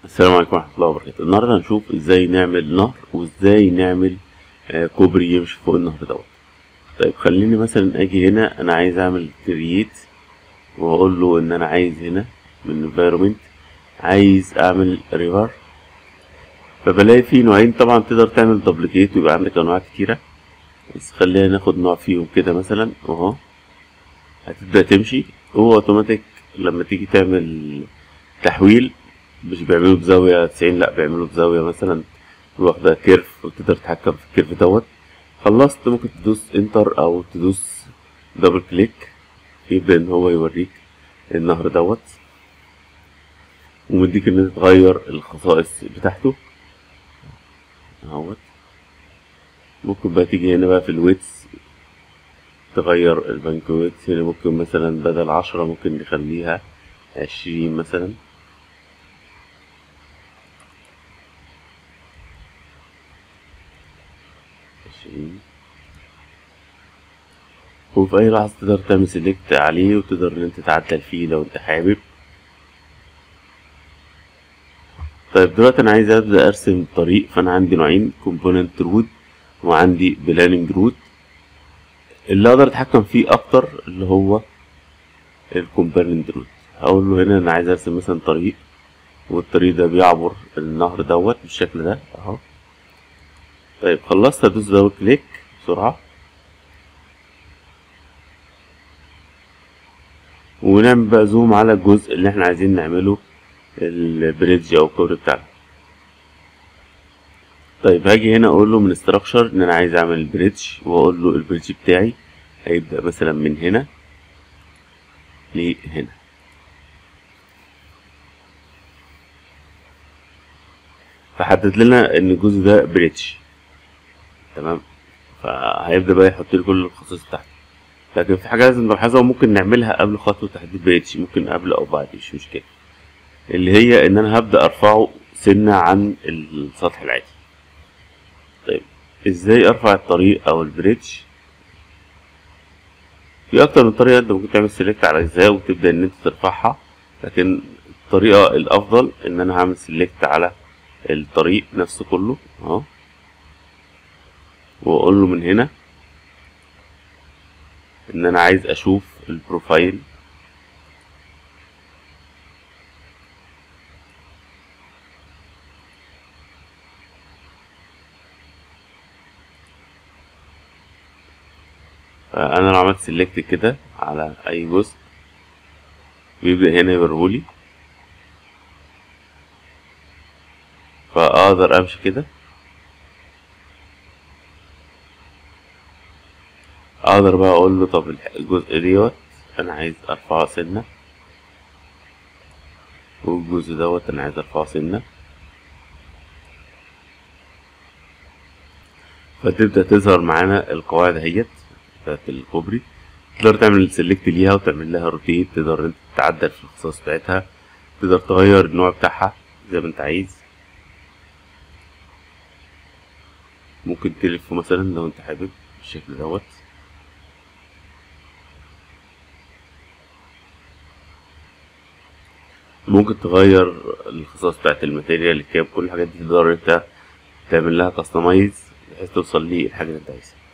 السلام عليكم ورحمة الله وبركاته النهاردة هنشوف ازاي نعمل نهر وازاي نعمل آه، كوبري يمشي فوق النهر دوت طيب خليني مثلا اجي هنا انا عايز اعمل كرييت واقول له ان انا عايز هنا من environment عايز اعمل ريفر فبلاقي في نوعين طبعا تقدر تعمل دبليكيت ويبقى عندك انواع كتيرة بس خلينا ناخد نوع فيهم كده مثلا اهو هتبدأ تمشي هو اوتوماتيك لما تيجي تعمل تحويل مش بيعملوا بزاوية تسعين لأ بيعملوا بزاوية مثلا واخدة كيرف وتقدر تتحكم في الكيرف دوت خلصت ممكن تدوس انتر أو تدوس دبل كليك يبدأ إن هو يوريك النهر دوت ومديك إن انت تغير الخصائص بتاعته اهوت ممكن بقى تيجي هنا بقى في الويتس تغير البنك ويتس هنا ممكن مثلا بدل عشرة ممكن نخليها عشرين مثلا عشرين وفي أي لحظة تقدر تعمل سيلكت عليه وتقدر إن أنت تعدل فيه لو أنت حابب طيب دلوقتي أنا عايز أبدأ أرسم طريق فأنا عندي نوعين كومبوننت رود وعندي بلاننج رود اللي أقدر أتحكم فيه أكتر اللي هو الكومبوننت رود هقول له هنا أنا عايز أرسم مثلا طريق والطريق ده بيعبر النهر دوت بالشكل ده أهو طيب خلصت هدوس دبل كليك بسرعة ونعمل بقى زوم على الجزء اللي احنا عايزين نعمله البريدج او الكوبري بتاعنا طيب هاجي هنا اقول له من استراكشر ان انا عايز اعمل البريدج واقول له البريدج بتاعي هيبدأ مثلا من هنا لهنا فحدد لنا ان الجزء ده بريدج تمام فهيبدأ بقى يحط لي كل الخصائص بتاعته لكن في حاجة لازم نلاحظها وممكن نعملها قبل خطوة تحديد بريدج ممكن قبل أو بعد مش مشكلة اللي هي إن أنا هبدأ أرفعه سنة عن السطح العادي طيب إزاي أرفع الطريق أو البريدج في أكتر من طريقة أنت ممكن تعمل سيلكت على أجزاء وتبدأ إن أنت ترفعها لكن الطريقة الأفضل إن أنا هعمل سيلكت على الطريق نفسه كله أهو واقول له من هنا ان انا عايز اشوف البروفايل فانا لو عملت سيلكت كده على اي جزء بيبدأ هنا يوريهولي فاقدر امشي كده اقدر بقى اقول له طب الجزء دوت انا عايز ارفعه سنة والجزء دوت انا عايز ارفعه سنة فتبدأ تظهر معانا القواعد اهيت بتاعت الكوبري تقدر تعمل سيلكت ليها وتعمل لها روتيت تقدر انت تعدل في الخصائص بتاعتها تقدر تغير النوع بتاعها زي ما انت عايز ممكن تلفه مثلا لو انت حابب بالشكل دوت ممكن تغير الخصائص بتاعت الماتيريال الكاب كل الحاجات دي تقدر انت تعمل لها كاستمايز بحيث توصل للحاجة اللي انت عايزها